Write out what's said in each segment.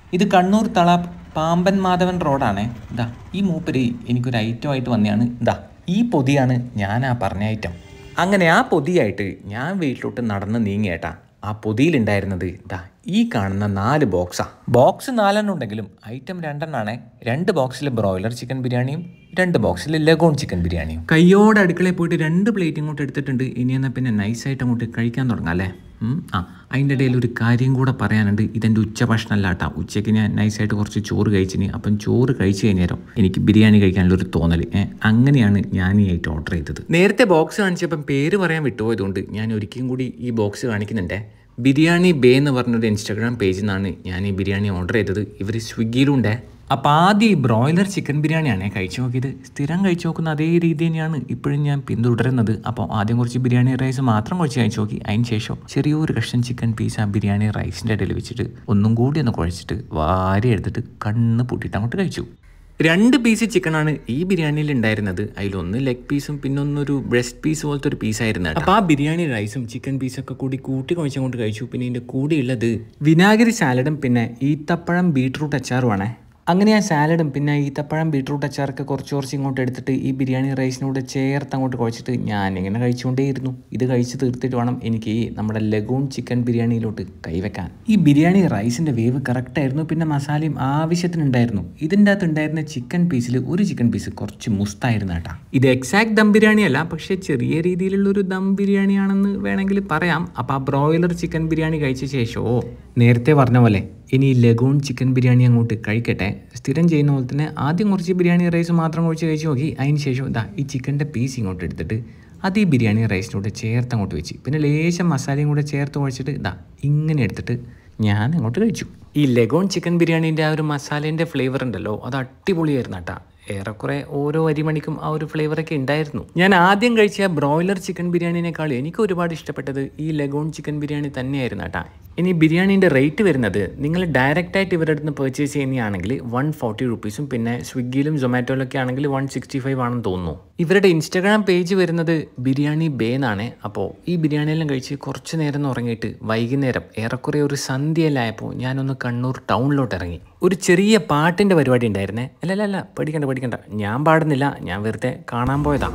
ഇത് കണ്ണൂർ തള പാമ്പൻ മാധവൻ റോഡാണ് ഇതാ ഈ മൂപ്പര് എനിക്കൊരു ഐറ്റം ആയിട്ട് വന്നെയാണ് ഇതാ ഈ പൊതിയാണ് ഞാൻ ആ പറഞ്ഞ ഐറ്റം അങ്ങനെ ആ പൊതിയായിട്ട് ഞാൻ വീട്ടിലോട്ട് നടന്ന് നീങ്ങിയേട്ടാ ആ പൊതിയിലുണ്ടായിരുന്നത് ഇതാ ഈ കാണുന്ന നാല് ബോക്സാ ബോക്സ് നാലെണ്ണം ഉണ്ടെങ്കിലും ഐറ്റം രണ്ടെണ്ണാണ് രണ്ട് ബോക്സിൽ ബ്രോയിലർ ചിക്കൻ ബിരിയാണിയും രണ്ട് ബോക്സിൽ ലഗോൺ ചിക്കൻ ബിരിയാണിയും കയ്യോടെ അടുക്കളയിൽ പോയിട്ട് രണ്ട് പ്ലേറ്റ് ഇങ്ങോട്ട് എടുത്തിട്ടുണ്ട് ഇനി എന്നാൽ പിന്നെ നൈസായിട്ട് അങ്ങോട്ട് കഴിക്കാൻ തുടങ്ങാം അല്ലേ ഉം, ആ അതിൻ്റെ ഇടയിൽ ഒരു കാര്യം കൂടെ പറയാനുണ്ട് ഇതെൻ്റെ ഉച്ച ഭക്ഷണമല്ല കേട്ടോ ഉച്ചയ്ക്ക് ഞാൻ നൈസായിട്ട് കുറച്ച് ചോറ് കഴിച്ചിന് അപ്പം ചോറ് കഴിച്ച് കഴിഞ്ഞേരം എനിക്ക് ബിരിയാണി കഴിക്കാനുള്ള ഒരു തോന്നൽ ഏ, അങ്ങനെയാണ് ഞാൻ ഈ ഐറ്റം ഓർഡർ ചെയ്തത് നേരത്തെ ബോക്സ് കാണിച്ചപ്പം പേര് പറയാൻ വിട്ടുപോയതുകൊണ്ട് ഞാൻ ഒരിക്കലും കൂടി ഈ ബോക്സ് കാണിക്കുന്നുണ്ടേ ബിരിയാണി ബേ എന്ന് പറഞ്ഞൊരു ഇൻസ്റ്റാഗ്രാം പേജിൽ നിന്നാണ് ഞാൻ ഈ ബിരിയാണി ഓർഡർ ചെയ്തത് ഇവർ സ്വിഗ്ഗിയിലുണ്ടേ അപ്പോൾ ആദ്യം ഈ ബ്രോയിലർ ചിക്കൻ ബിരിയാണിയാണ് കഴിച്ചു നോക്കിയത് സ്ഥിരം കഴിച്ചു നോക്കുന്ന അതേ രീതി തന്നെയാണ് ഇപ്പോഴും ഞാൻ പിന്തുടരുന്നത് അപ്പോൾ ആദ്യം കുറച്ച് ബിരിയാണി റൈസ് മാത്രം കുറച്ച് കഴിച്ചു നോക്കി അതിന് ശേഷം ചെറിയൊരു കഷ്ണം ചിക്കൻ പീസ് ആ ബിരിയാണി റൈസിൻ്റെ ഇടയിൽ വെച്ചിട്ട് ഒന്നും കൂടി ഒന്ന് കുഴച്ചിട്ട് വാരി എടുത്തിട്ട് കണ്ണ് പൂട്ടിയിട്ട് അങ്ങോട്ട് കഴിച്ചു രണ്ട് പീസ് ചിക്കനാണ് ഈ ബിരിയാണിയിൽ ഉണ്ടായിരുന്നത് അതിലൊന്ന് ലെഗ് പീസും പിന്നെ ഒന്നൊരു ബ്രസ്റ്റ് പീസ് പോലത്തെ ഒരു പീസായിരുന്നു അപ്പോൾ ആ ബിരിയാണി റൈസും ചിക്കൻ പീസൊക്കെ കൂടി കൂട്ടി കുഴച്ചങ്ങോട്ട് കഴിച്ചു പിന്നെ ഇതിൻ്റെ കൂടെയുള്ളത് വിനാഗിരി സാലഡും പിന്നെ ഈത്തപ്പഴം ബീട്രൂട്ട് അച്ചാറുമാണേ അങ്ങനെ ആ സാലഡും പിന്നെ ഈത്തപ്പഴം ബീട്രൂട്ട് അച്ചാറൊക്കെ കുറച്ച് കുറച്ച് ഇങ്ങോട്ട് എടുത്തിട്ട് ഈ ബിരിയാണി റൈസിനൂടെ ചേർത്ത് അങ്ങോട്ട് കുഴച്ചിട്ട് ഞാനിങ്ങനെ കഴിച്ചുകൊണ്ടേയിരുന്നു ഇത് കഴിച്ച് തീർത്തിട്ട് വേണം എനിക്ക് ഈ നമ്മുടെ ലഗൂൺ ചിക്കൻ ബിരിയാണിയിലോട്ട് കൈവെക്കാൻ ഈ ബിരിയാണി റൈസിൻ്റെ വേവ് കറക്റ്റായിരുന്നു പിന്നെ മസാലയും ആവശ്യത്തിനുണ്ടായിരുന്നു ഇതിൻ്റെ അകത്ത് ഉണ്ടായിരുന്ന ചിക്കൻ പീസിൽ ഒരു ചിക്കൻ പീസ് കുറച്ച് മുസ്തായിരുന്നു കേട്ടാ ഇത് എക്സാക്ട് ദം ബിരിയാണി അല്ല പക്ഷേ ചെറിയ രീതിയിലുള്ള ഒരു ദം ബിരിയാണിയാണെന്ന് വേണമെങ്കിൽ പറയാം അപ്പോൾ ആ ബ്രോയിലർ ചിക്കൻ ബിരിയാണി കഴിച്ച ശേഷമോ നേരത്തെ പറഞ്ഞ പോലെ ഇനി ലഗൂൺ ചിക്കൻ ബിരിയാണി അങ്ങോട്ട് കഴിക്കട്ടെ സ്ഥിരം ചെയ്യുന്ന പോലെ തന്നെ ആദ്യം കുറച്ച് ബിരിയാണി റൈസ് മാത്രം കുഴിച്ച് കഴിച്ച് നോക്കി അതിന് ശേഷം ഇതാ ഈ ചിക്കൻ്റെ പീസ് ഇങ്ങോട്ട് എടുത്തിട്ട് അത് ഈ ബിരിയാണി റൈസിനോട് ചേർത്ത് അങ്ങോട്ട് വെച്ച് പിന്നെ ലേശം മസാലയും കൂടെ ചേർത്ത് കുഴച്ചിട്ട് ഇതാ ഇങ്ങനെ എടുത്തിട്ട് ഞാൻ അങ്ങോട്ട് കഴിച്ചു ഈ ലഗോൺ ചിക്കൻ ബിരിയാണീൻ്റെ ആ ഒരു മസാലേൻ്റെ ഫ്ലേവർ ഉണ്ടല്ലോ അത് അടിപൊളിയായിരുന്നു കേട്ടാ ഏറെക്കുറെ ഓരോ അരിമണിക്കും ആ ഒരു ഫ്ലേവറൊക്കെ ഉണ്ടായിരുന്നു ഞാൻ ആദ്യം കഴിച്ച ബ്രോയിലർ ചിക്കൻ ബിരിയാണിനേക്കാൾ എനിക്ക് ഒരുപാട് ഇഷ്ടപ്പെട്ടത് ഈ ലഗോൺ ചിക്കൻ ബിരിയാണി തന്നെയായിരുന്നു കേട്ടാ ഇനി ബിരിയാണീൻ്റെ റേറ്റ് വരുന്നത് നിങ്ങൾ ഡയറക്റ്റായിട്ട് ഇവരുടെ അടുത്ത് പർച്ചേസ് ചെയ്യുന്നതാണെങ്കിൽ വൺ ഫോർട്ടി റുപ്പീസും പിന്നെ സ്വിഗ്ഗിയിലും സൊമാറ്റോയിലൊക്കെ ആണെങ്കിൽ വൺ സിക്സ്റ്റി ഫൈവ് ആണെന്ന് തോന്നുന്നു ഇവരുടെ ഇൻസ്റ്റാഗ്രാം പേജ് വരുന്നത് ബിരിയാണി ബേ എന്നാണ് അപ്പോൾ ഈ ബിരിയാണിയെല്ലാം കഴിച്ച് കുറച്ച് നേരം ഒന്ന് ഉറങ്ങിയിട്ട് വൈകുന്നേരം ഏറെക്കുറെ ഒരു സന്ധ്യയിലായപ്പോൾ ഞാനൊന്ന് കണ്ണൂർ ടൗണിലോട്ട് ഇറങ്ങി ഒരു ചെറിയ പാട്ടിൻ്റെ പരിപാടി ഉണ്ടായിരുന്നേ അല്ല അല്ല അല്ല പഠിക്കണ്ട പഠിക്കണ്ട ഞാൻ പാടുന്നില്ല ഞാൻ വെറുതെ കാണാൻ പോയതാ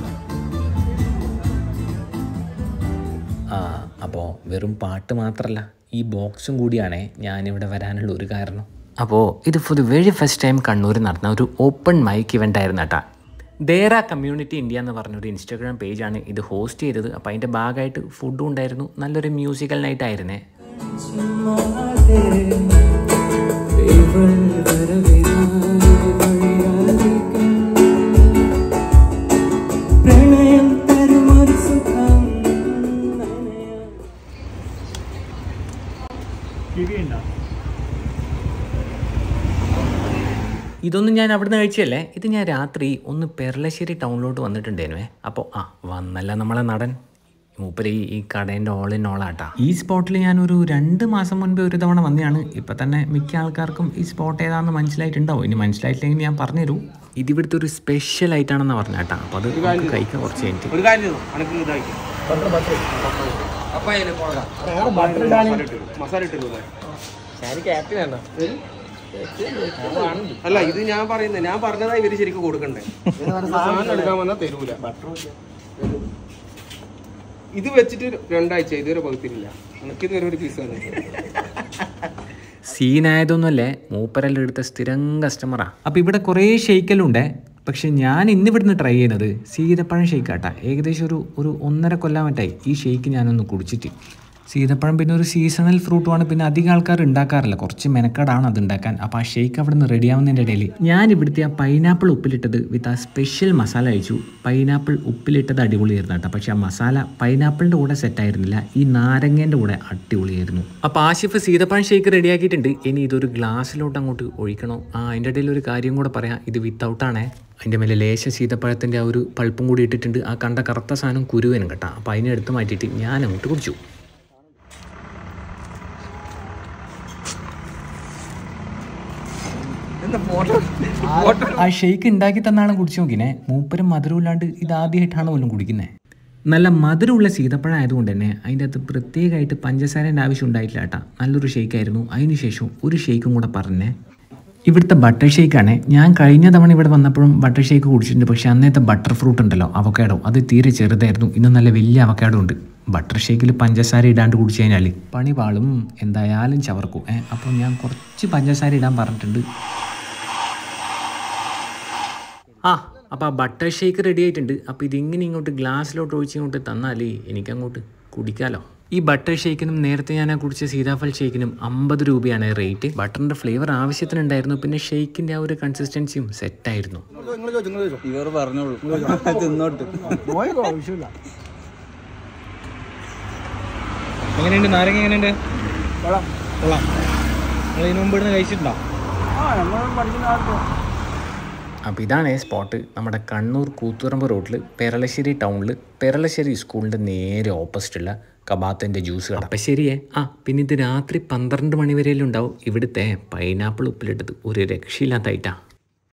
ആ അപ്പോൾ വെറും പാട്ട് മാത്രമല്ല ഈ ബോക്സും കൂടിയാണേ ഞാനിവിടെ വരാനുള്ള ഒരു കാരണം അപ്പോൾ ഇത് for the very first time Kannur നടന്ന ഒരു ഓപ്പൺ മൈക്ക് ഇവൻ്റ് ആയിരുന്നു കേട്ടാ ദേറ കമ്മ്യൂണിറ്റി ഇന്ത്യ എന്ന് പറഞ്ഞൊരു ഇൻസ്റ്റാഗ്രാം പേജാണ് ഇത് ഹോസ്റ്റ് ചെയ്തത് അപ്പോൾ അതിൻ്റെ ഭാഗമായിട്ട് ഫുഡും ഉണ്ടായിരുന്നു നല്ലൊരു മ്യൂസിക്കൽ നൈറ്റ് ആയിരുന്നേ പ്രണയം തരുമൊരു സുഖം ഇതൊന്നും ഞാൻ അവിടുന്ന് കഴിച്ചല്ലേ ഇത് ഞാൻ രാത്രി ഒന്ന് പെർളശ്ശേരി ടൗണിലോട്ട് വന്നിട്ടുണ്ടായിരുന്നേ അപ്പോൾ ആ വന്നല്ല നമ്മളെ നടൻ മൂപ്പര് ഈ ഈ കടേൻ്റെ ഓൾ ഇൻ ഓളാട്ടാ ഈ സ്പോട്ടിൽ ഞാനൊരു രണ്ട് മാസം മുൻപ് ഒരു തവണ വന്നതാണ് ഇപ്പം തന്നെ മിക്ക ആൾക്കാർക്കും ഈ സ്പോട്ട് ഏതാണെന്ന് മനസ്സിലായിട്ടുണ്ടാവും ഇനി മനസ്സിലായിട്ടില്ലെങ്കിൽ ഞാൻ പറഞ്ഞുതരൂ ഇതിവിടുത്തെ ഒരു സ്പെഷ്യൽ ആയിട്ടാണെന്ന് പറഞ്ഞേട്ടാ അപ്പോൾ അത് നമുക്ക് കഴിക്കാം കുറച്ച് കഴിഞ്ഞിട്ട് ഒരു കാര്യം ചെയ്തോ അനക്ക് ഇതാക്കി മസാല ഇട്ടിരുന്നു അല്ല ഇത് ഞാൻ പറയുന്നത് ഞാൻ പറഞ്ഞതാ ഇവര് ശരിക്കും കൊടുക്കണ്ടേ സാധനം എടുക്കാൻ വന്നാ തരൂല ഇത് വെച്ചിട്ട് രണ്ടാഴ്ച ഇതുവരെ പകുത്തിരില്ല എനിക്ക് ഇതുവരെ ഒരു പീസ് തന്നെ സീനായതൊന്നുമല്ലേ മൂപ്പരെല്ലാം എടുത്ത സ്ഥിരം കസ്റ്റമറാ അപ്പോൾ ഇവിടെ കുറേ ഷെയ്ക്കലുണ്ട് പക്ഷെ ഞാൻ ഇന്ന് ഇവിടുന്ന് ട്രൈ ചെയ്യുന്നത് സീതപ്പഴം ഷെയ്ക്കാട്ടാ ഏകദേശം ഒരു ഒരു ഒന്നര കൊല്ലം മറ്റായി ഈ ഷെയ്ക്ക് ഞാനൊന്ന് കുടിച്ചിട്ട് സീതപ്പഴം പിന്നെ ഒരു സീസണൽ ഫ്രൂട്ടുമാണ് പിന്നെ അധികം ആൾക്കാർ ഉണ്ടാക്കാറില്ല കുറച്ച് മെനക്കാടാണ് അത് ഉണ്ടാക്കാൻ അപ്പോൾ ആ ഷെയ്ക്ക് അവിടെ നിന്ന് റെഡി ആവുന്നതിൻ്റെ ഇടയിൽ ഞാൻ ഇവിടുത്തെ ആ പൈനാപ്പിൾ ഉപ്പിലിട്ടത് വിത്ത് ആ സ്പെഷ്യൽ മസാല കഴിച്ചു പൈനാപ്പിൾ ഉപ്പിലിട്ടത് അടിപൊളിയായിരുന്നു കേട്ടോ പക്ഷേ ആ മസാല പൈനാപ്പിളിൻ്റെ കൂടെ സെറ്റ് ആയിരുന്നില്ല ഈ നാരങ്ങേൻ്റെ കൂടെ അടിപൊളിയായിരുന്നു അപ്പോൾ ആഷിഫ് സീതപ്പഴം ഷേക്ക് റെഡിയാക്കിയിട്ടുണ്ട് ഇനി ഇതൊരു ഗ്ലാസ്സിലോട്ട് അങ്ങോട്ട് ഒഴിക്കണോ ആ അതിൻ്റെ ഇടയിൽ ഒരു കാര്യം കൂടെ പറയാം ഇത് വിത്തൗട്ടാണേ അതിൻ്റെ മേലെ ലേശ സീതപ്പഴത്തിൻ്റെ ആ ഒരു പൾപ്പും കൂടി ഇട്ടിട്ടുണ്ട് ആ കണ്ട കറുത്ത സാധനം കുരുവനും കേട്ടോ അപ്പോൾ അതിനെ എടുത്ത് മാറ്റിയിട്ട് ഞാൻ അങ്ങോട്ട് കുടിച്ചു ആ ഷെയ്ക്ക് ഉണ്ടാക്കി തന്നാണ് കുടിച്ചു നോക്കിനെ മൂപ്പരും മധുരമില്ലാണ്ട് ഇത് ആദ്യമായിട്ടാണ് പോലും കുടിക്കുന്നത് നല്ല മധുരമുള്ള സീതപ്പഴം ആയതുകൊണ്ട് തന്നെ അതിൻ്റെ അകത്ത് പ്രത്യേകമായിട്ട് പഞ്ചസാരേൻ്റെ ആവശ്യം ഉണ്ടായിട്ടില്ല കേട്ടോ നല്ലൊരു ഷേക്കായിരുന്നു അതിന് ശേഷം ഒരു ഷേക്കും കൂടെ പറഞ്ഞേ ഇവിടുത്തെ ബട്ടർ ഷേക്കാണ് ഞാൻ കഴിഞ്ഞ തവണ ഇവിടെ വന്നപ്പോഴും ബട്ടർ ഷേക്ക് കുടിച്ചിട്ടുണ്ട് പക്ഷേ അന്നത്തെ ബട്ടർ ഫ്രൂട്ട് ഉണ്ടല്ലോ അവക്കാഡോ അത് തീരെ ചെറുതായിരുന്നു ഇന്ന് നല്ല വലിയ അവക്കാഡോ ഉണ്ട് ബട്ടർ ഷേക്കിൽ പഞ്ചസാര ഇടാണ്ട് കുടിച്ചു കഴിഞ്ഞാൽ പണി പാളും എന്തായാലും ചവർക്കും ഏ അപ്പോൾ ഞാൻ കുറച്ച് പഞ്ചസാര ഇടാൻ പറഞ്ഞിട്ടുണ്ട് ആ അപ്പോൾ ആ ബട്ടർ ഷേക്ക് റെഡി ആയിട്ടുണ്ട് അപ്പോൾ ഇതിങ്ങനെ ഇങ്ങോട്ട് ഗ്ലാസ്സിലോട്ട് ഒഴിച്ച് ഇങ്ങോട്ട് തന്നാലേ എനിക്കങ്ങോട്ട് കുടിക്കാലോ ഈ ബട്ടർ ഷേക്കിനും നേരത്തെ ഞാൻ ആ കുടിച്ച സീതാഫൽ ഷേക്കിനും അമ്പത് രൂപയാണ് റേറ്റ് ബട്ടറിൻ്റെ ഫ്ലേവർ ആവശ്യത്തിനുണ്ടായിരുന്നു പിന്നെ ഷേക്കിൻ്റെ ആ ഒരു കൺസിസ്റ്റൻസിയും സെറ്റായിരുന്നു ഇവർ പറഞ്ഞോളൂ തിന്നോട്ട് എങ്ങനെയുണ്ട് നാരങ്ങ എങ്ങനെയുണ്ട് കൊള്ളാം നിങ്ങൾ ഇതിനു മുമ്പ് ഇവിടുന്ന് കഴിച്ചിട്ടുണ്ടോ അപ്പോൾ ഇതാണ് സ്പോട്ട് നമ്മുടെ കണ്ണൂർ കൂത്തുറമ്പ് റോഡിൽ പെരളശ്ശേരി ടൗണിൽ പെരളശ്ശേരി സ്കൂളിൻ്റെ നേരെ ഓപ്പോസിറ്റുള്ള കബാത്തിൻ്റെ ജ്യൂസ് കട അപ്പം ശരിയേ ആ പിന്നെ ഇത് രാത്രി പന്ത്രണ്ട് മണി വരെയല്ലേ ഉണ്ടാവും ഇവിടുത്തെ പൈനാപ്പിൾ ഉപ്പിലിട്ടത് ഒരു രക്ഷയില്ലാത്ത ഐറ്റാ